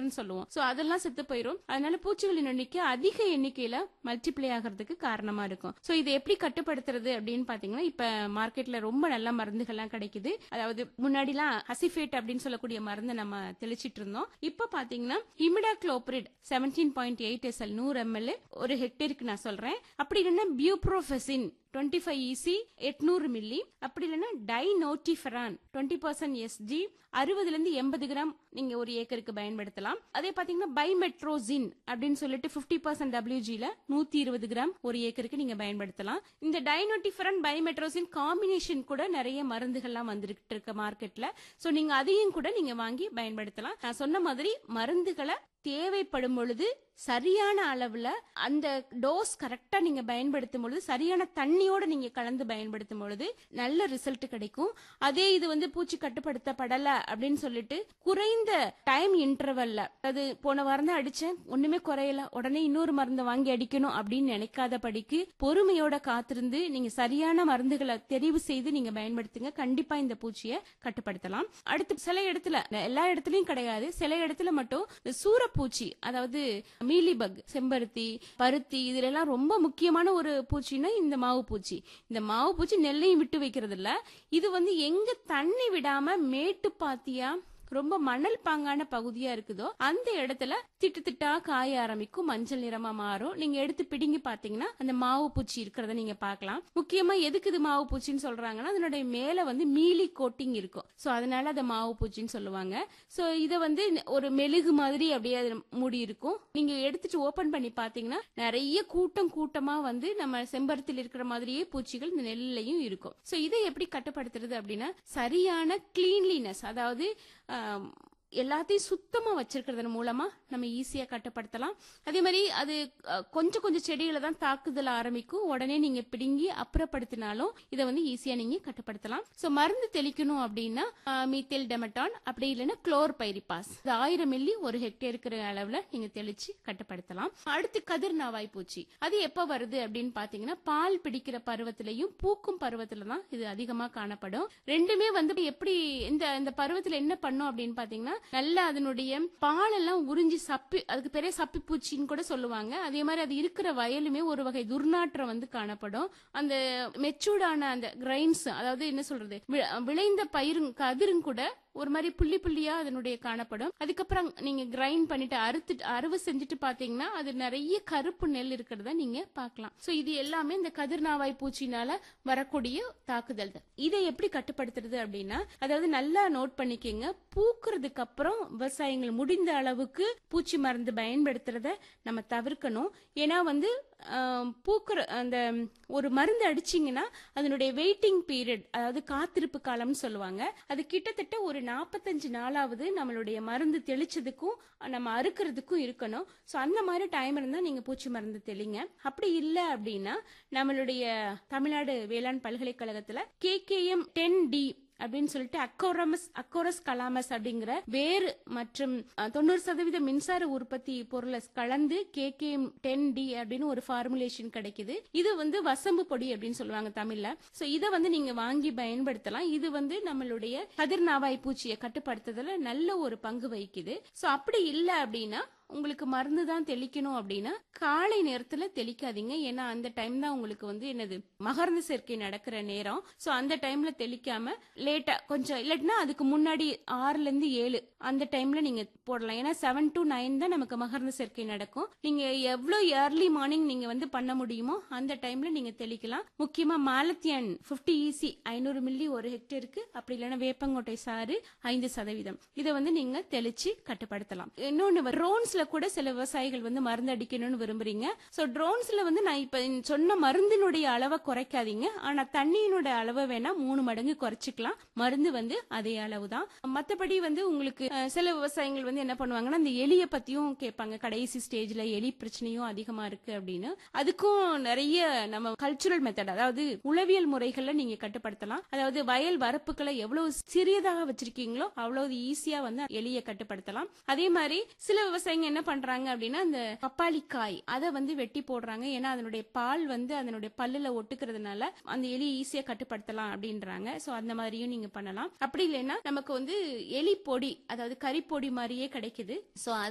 கேட்டர்ன்னு சொல்லுவோம் சோ அதெல்லாம் செத்து போயிரும் அதனால பூச்சிகளின் எண்ணிக்கை அதிக எண்ணிக்கையில மல்டிப்ளை ஆகிறதுக்கு காரணமா இருக்கும் சோ இதை எப்படி கட்டுப்படுத்துறது அப்படின்னு பாத்தீங்கன்னா இப்ப மார்க்கெட்ல ரொம்ப நல்ல மருந்துகள்லாம் கிடைக்குது அதாவது முன்னாடிலாம் ஹசிஃபேட் அப்படின்னு சொல்லக்கூடிய மருந்து நம்ம தெளிச்சிட்டு இருந்தோம் இப்ப பாத்தீங்கன்னா imidacloprid seventeen point eight SL நூறு எம்எல் ஒரு ஹெக்டேருக்கு நான் சொல்றேன் அப்படி இல்லைன்னா பியூப்ரோஃபெசின் டுவெண்ட்டி ஃபைவ் இசி எட்நூறு மில்லி அப்படி இல்லைன்னா டைனோட்டிஃபரான் டுவெண்ட்டி பர்சன்ட் எஸ்ஜி அறுபதுல இருந்து எண்பது கிராம் நீங்க ஒரு ஏக்கருக்கு பயன்படுத்தலாம் அதே பாத்தீங்கன்னா பைமெட்ரோசின் அப்படின்னு சொல்லிட்டு பிப்டி பர்சன்ட் டபிள்யூஜில நூத்தி இருபது கிராம் ஒரு ஏக்கருக்கு நீங்க பயன்படுத்தலாம் இந்த டைனோட்டிஃபரான் பைமெட்ரோசின் காம்பினேஷன் கூட நிறைய மருந்துகள்லாம் வந்துகிட்டு இருக்கு மார்க்கெட்ல சோ நீங்க அதையும் கூட நீங்க வாங்கி பயன்படுத்தலாம் நான் சொன்ன மாதிரி மருந்துகளை தேவைப்படும் பொழுது சரியான அளவுல அந்த டோஸ் கரெக்டா நீங்க பயன்படுத்தும் பொழுது சரியான தண்ணியோட நீங்க கலந்து பயன்படுத்தும் பொழுது நல்ல ரிசல்ட் கிடைக்கும் அதே இது வந்து பூச்சி கட்டுப்படுத்தப்படல அப்படின்னு சொல்லிட்டு குறைந்த டைம் இன்டர்வல்ல அது போன வாரம் தான் அடிச்சேன் ஒண்ணுமே குறையல உடனே இன்னொரு மருந்தை வாங்கி அடிக்கணும் அப்படின்னு நினைக்காத படிக்கு பொறுமையோட காத்திருந்து நீங்க சரியான மருந்துகளை தெரிவு செய்து நீங்க பயன்படுத்துங்க கண்டிப்பா இந்த பூச்சியை கட்டுப்படுத்தலாம் அடுத்து சில இடத்துல எல்லா இடத்துலயும் கிடையாது சில இடத்துல மட்டும் இந்த சூரப்பூச்சி அதாவது மீலிபக் செம்பருத்தி பருத்தி இதுல எல்லாம் ரொம்ப முக்கியமான ஒரு பூச்சின்னா இந்த மாவு பூச்சி இந்த மாவு பூச்சி நெல்லையும் விட்டு வைக்கிறது இல்ல இது வந்து எங்க தண்ணி விடாம மேட்டு பாத்தியா ரொம்ப மணல் பாங்கான பகுதியா இருக்குதோ அந்த இடத்துல திட்டு திட்டா காய ஆரம்பிக்கும் மஞ்சள் நிறமா மாறும் நீங்க எடுத்து பிடுங்கி பாத்தீங்கன்னா அந்த மாவு பூச்சி இருக்கிறத நீங்க பார்க்கலாம் முக்கியமா எதுக்கு இது மாவு பூச்சின்னு சொல்றாங்கன்னா அதனுடைய மேல வந்து மீலி கோட்டிங் இருக்கும் சோ அதனால அதை மாவு பூச்சின்னு சொல்லுவாங்க சோ இத வந்து ஒரு மெழுகு மாதிரி அப்படியே அது மூடி இருக்கும் நீங்க எடுத்துட்டு ஓபன் பண்ணி பாத்தீங்கன்னா நிறைய கூட்டம் கூட்டமா வந்து நம்ம செம்பருத்தில் இருக்கிற மாதிரியே பூச்சிகள் இந்த நெல்லையும் இருக்கும் சோ இதை எப்படி கட்டுப்படுத்துறது அப்படின்னா சரியான கிளீன்லினஸ் அதாவது ஆம், எல்லாத்தையும் சுத்தமா வச்சிருக்கிறது மூலமா நம்ம ஈஸியா கட்டுப்படுத்தலாம் அதே மாதிரி அது அஹ், கொஞ்சம் கொஞ்சம் செடிகளை தான் தாக்குதல் ஆரம்பிக்கும் உடனே நீங்க பிடுங்கி அப்புறப்படுத்தினாலும் இதை வந்து ஈஸியா நீங்க கட்டுப்படுத்தலாம் சோ மருந்து தெளிக்கணும் அப்படின்னா மீத்தேல் டெமட்டான் அப்படி இல்லைன்னா குளோர் பைரிபாஸ் இது ஆயிரம் மில்லி ஒரு ஹெக்டேர் இருக்கிற அளவுல நீங்க தெளிச்சு கட்டுப்படுத்தலாம் அடுத்து கதிர் நாவாய் பூச்சி அது எப்ப வருது அப்படின்னு பாத்தீங்கன்னா பால் பிடிக்கிற பருவத்திலையும் பூக்கும் பருவத்துல தான் இது அதிகமா காணப்படும் ரெண்டுமே வந்து எப்படி இந்த இந்த பருவத்துல என்ன பண்ணும் அப்படின்னு பாத்தீங்கன்னா நல்லா அதனுடைய பால் எல்லாம் உறிஞ்சி சப்பி அதுக்கு பெரிய சப்பி பூச்சின்னு கூட சொல்லுவாங்க அதே மாதிரி அது இருக்கிற வயலுமே ஒரு வகை துர்நாற்றம் வந்து காணப்படும் அந்த மெச்சூர்டான அந்த கிரைன்ஸ் அதாவது என்ன சொல்றது வி- விளைந்த பயிரும் கதிரும் கூட ஒரு மாதிரி புள்ளி புள்ளியா அதனுடைய காணப்படும் அதுக்கப்புறம் நீங்க கிரைண்ட் பண்ணிட்டு அறுத்து அறுவை செஞ்சுட்டு பாத்தீங்கன்னா அது நிறைய கருப்பு நெல் இருக்கிறத நீங்க பார்க்கலாம் சோ இது எல்லாமே இந்த கதிர்நாவாய் பூச்சினால வரக்கூடிய தாக்குதல் தான் இதை எப்படி கட்டுப்படுத்துறது அப்படின்னா அதாவது நல்லா நோட் பண்ணிக்கங்க பூக்குறதுக்கு அப்புறம் விவசாயிகள் முடிந்த அளவுக்கு பூச்சி மருந்து பயன்படுத்துறத நம்ம தவிர்க்கணும் ஏன்னா வந்து ஆம், பூக்குற அந்த ஒரு மருந்து அடிச்சீங்கன்னா அதனுடைய வெயிட்டிங் பீரியட் அதாவது காத்திருப்பு காலம்னு சொல்லுவாங்க அது கிட்டத்தட்ட ஒரு நாற்பத்தஞ்சு நாளாவது நம்மளுடைய மருந்து தெளிச்சதுக்கும் நம்ம அறுக்கிறதுக்கும் இருக்கணும் ஸோ அந்த மாதிரி டைம் இருந்தா நீங்க பூச்சி மருந்து தெளிங்க அப்படி இல்லை அப்படின்னா நம்மளுடைய தமிழ்நாடு வேளாண் பல்கலைக்கழகத்துல கேகேஎம் டென் டி அப்படின்னு சொல்லிட்டு அக்கோரமஸ் அக்கோரஸ் கலாமஸ் அப்படிங்கிற வேறு மற்றும் அஹ், தொண்ணூறு சதவீத மின்சார உற்பத்தி பொருளை கலந்து கேகேஎம் டென் டி அப்படின்னு ஒரு ஃபார்முலேஷன் கிடைக்குது இது வந்து வசம்பு பொடி அப்படின்னு சொல்லுவாங்க தமிழ்ல சோ இதை வந்து நீங்க வாங்கி பயன்படுத்தலாம் இது வந்து நம்மளுடைய கதிர்நாவாய் பூச்சியை கட்டுப்படுத்துறதுல நல்ல ஒரு பங்கு வகிக்குது சோ அப்படி இல்லை அப்படின்னா உங்களுக்கு மருந்து தான் தெளிக்கணும் அப்படின்னா காலை நேரத்துல தெளிக்காதீங்க ஏன்னா அந்த டைம் தான் உங்களுக்கு வந்து என்னது மகரந்த சேர்க்கை நடக்கிற நேரம் சோ அந்த டைம்ல தெளிக்காம லேட்டா கொஞ்சம் இல்லாட்டினா அதுக்கு முன்னாடி ஆறுல இருந்து ஏழு அந்த டைம்ல நீங்க போடலாம் ஏன்னா செவன் டு நைன் தான் நமக்கு மகரந்த சேர்க்கை நடக்கும் நீங்க எவ்வளவு ஏர்லி மார்னிங் நீங்க வந்து பண்ண முடியுமோ அந்த டைம்ல நீங்க தெளிக்கலாம் முக்கியமா மாலத்தியன் 50 ஈசி ஐநூறு மில்லி ஒரு ஹெக்டேருக்கு அப்படி இல்லைன்னா வேப்பங்கொட்டை சாறு ஐந்து சதவீதம் இதை வந்து நீங்க தெளிச்சு கட்டுப்படுத்தலாம் இன்னொன்னு ட்ரோன்ஸ்ல கூட சில விவசாயிகள் வந்து மருந்து அடிக்கணும்னு விரும்புறீங்க சோ ட்ரோன்ஸ்ல வந்து நான் இப்ப சொன்ன மருந்தினுடைய அளவை குறைக்காதீங்க ஆனா தண்ணியினோட அளவை வேணா மூணு மடங்கு குறைச்சிக்கலாம் மருந்து வந்து அதே அளவு தான் மத்தபடி வந்து உங்களுக்கு அஹ், சில விவசாயிகள் வந்து என்ன பண்ணுவாங்கன்னா இந்த எலிய பத்தியும் கேட்பாங்க கடைசி ஸ்டேஜ்ல எலி பிரச்சனையும் அதிகமா இருக்கு அப்படின்னு அதுக்கும் நிறைய நம்ம கல்ச்சுரல் மெத்தட் அதாவது உளவியல் முறைகள்ல நீங்க கட்டுப்படுத்தலாம் அதாவது வயல் வரப்புகளை எவ்வளவு சிறியதாக வச்சிருக்கீங்களோ அவ்வளவு ஈஸியா வந்து எலிய கட்டுப்படுத்தலாம் அதே மாதிரி சில விவசாயிங்க என்ன பண்றாங்க அப்படின்னா அந்த பப்பாளி காய் அதை வந்து வெட்டி போடுறாங்க ஏன்னா அதனுடைய பால் வந்து அதனுடைய பல்லுல ஒட்டுக்கிறதுனால அந்த எலி ஈஸியா கட்டுப்படுத்தலாம் அப்படின்றாங்க சோ அந்த மாதிரியும் நீங்க பண்ணலாம் அப்படி இல்லைன்னா நமக்கு வந்து எலி பொடி அதாவது கறி பொடி மாதிரியே கிடைக்குது சோ